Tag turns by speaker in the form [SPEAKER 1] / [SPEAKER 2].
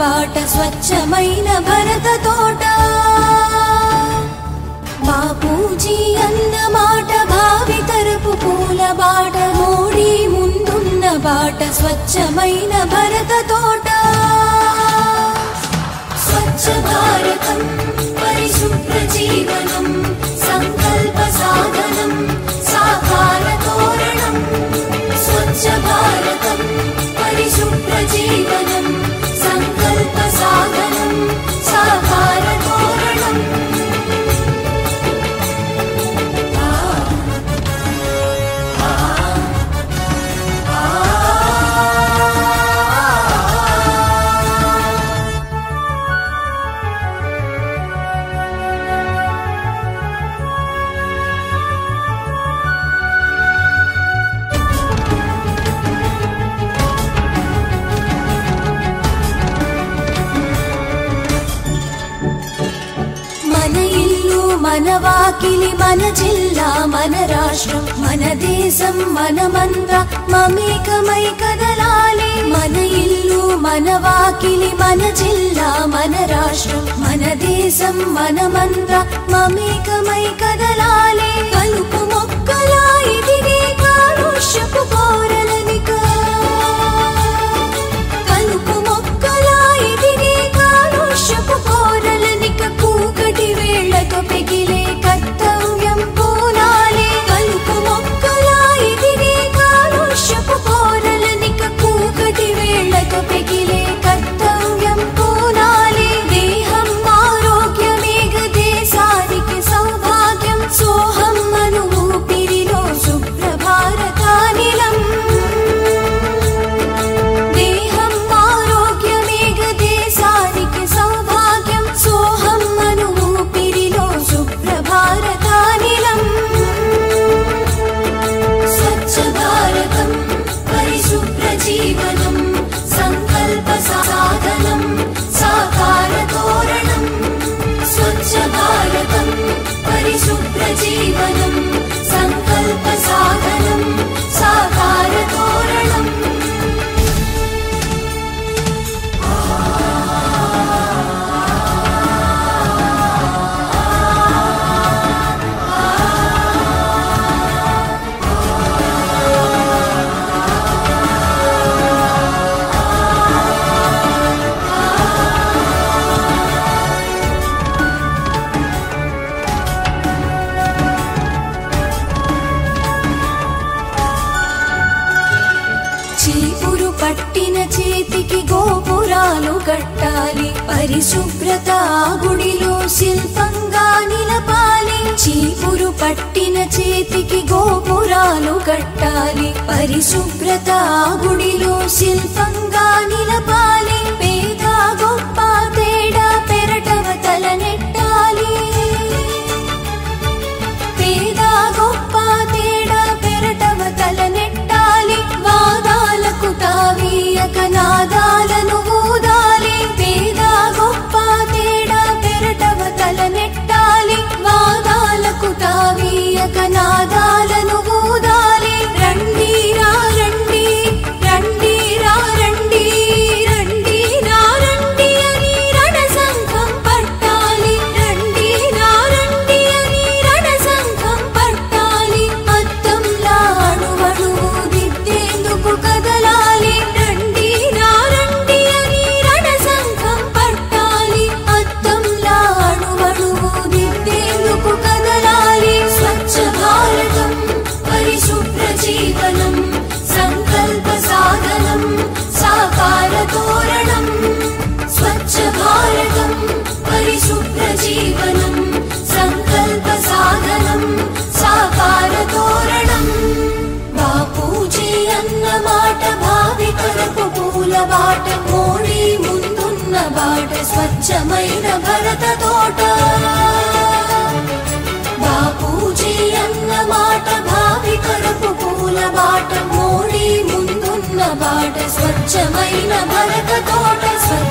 [SPEAKER 1] బాట స్వచ్ఛమైన భరత తోట బాపూజీ అన్న మాట భావి తరపు పూల బాట మోడీ ముందున్న బాట స్వచ్ఛమైన భరత తోట స్వచ్ఛ భారతం పరిశుభ్ర జీవనం సంకల్ప సాధనం సాకార తోరణం స్వచ్ఛ భారతం పరిశుభ్ర జీవనం సంకల్ప సాధనం సాకార తోరణం మన ఇల్లు మన వాకిలి మన జిల్లా మన రాష్ట్రం మన దేశం మనమంతా మమేకమై కదలాలి మన ఇల్లు మన వాకిలి మన జిల్లా మన రాష్ట్రం మన దేశం మనమంతా మమేకమై కదలాలి కలుపు మొక్కలా ఎదిగే కాలుష్యపు కోరలనిక కలుపు మొక్కలా ఎదిగే కాలుష్యపు కోరలనిక కూకటి వేళ్లతో పెగిలే కర్తవ్యం పూనాలే కలుపు మొక్కలా ఎదిగే కాలుష్యపు కోరలనిక కూకటి వేళ్లతో పెగిలే కర్తవ్యం పూనాలే దేహం ఆరోగ్యమేగ దేశానికి సౌభాగ్యం సోహం అను ఊపిరిలో శుభ్రభారతానిలం దేహం ఆరోగ్యమేగ దేశానికి సౌభాగ్యం సోహం అను ఊపిరిలో శుభ్రభారతానిలం స్వచ్ఛ భారతం పరిశుభ్ర జీవనం సంకల్ప సాధనం సాకార తోరణం స్వచ్ఛ భారతం పరిశుభ్ర జీవనం సంకల్ప సాధనం సాకార తోరణం చీపురు పట్టిన చేతికి గోపురాలు కట్టాలి పరిశుభ్రత ఆ గుడిలో శిల్పంగా నిలపాలి చీపురు పట్టిన చేతికి గోపురాలు కట్టాలి పరిశుభ్రత ఆ గుడిలో శిల్పంగా నిలపాలి పేద గొప్ప తేడా పెరటవ తల నెట్టాలి పేద గొప్ప తేడా పెరటవ తల నెట్టాలి వాదాలకు తావీయక నాదాలను ఊదాలి పేద గొప్ప తేడా పెరటవ తల నెట్టాలి వాదాలకు తావీయక నాదాలను ఊదాలి రండి రా రండి రండి రా రండి రండి రా రండి అని రణ సంఘం పట్టాలి రండి రా రండి అని రణ సంఘం పట్టాలి అద్దంలా అణువణువు దిద్దేందుకు కదలాలి రండి రా రండి అని రణ సంఘం పట్టాలి అద్దంలా అణువణువు దిద్దేందుకు కదలాలి స్వచ్ఛ భారతం పరిశుభ్ర జీవనం సంకల్ప సాధనం సాకార తోరణం స్వచ్ఛ భారతం పరిశుభ్ర జీవనం సంకల్ప సాధనం సాకార తోరణం బాపూజీ అన్న మాట భావి తరపు పూల బాట మోడీ ముందున్న బాట స్వచ్ఛమైన భరత తోట బాపూజీ అన్న మాట భావి తరపు పూల బాట మోడీ ముందున్న బాట స్వచ్ఛమైన భరత తోట స్వచ్ఛ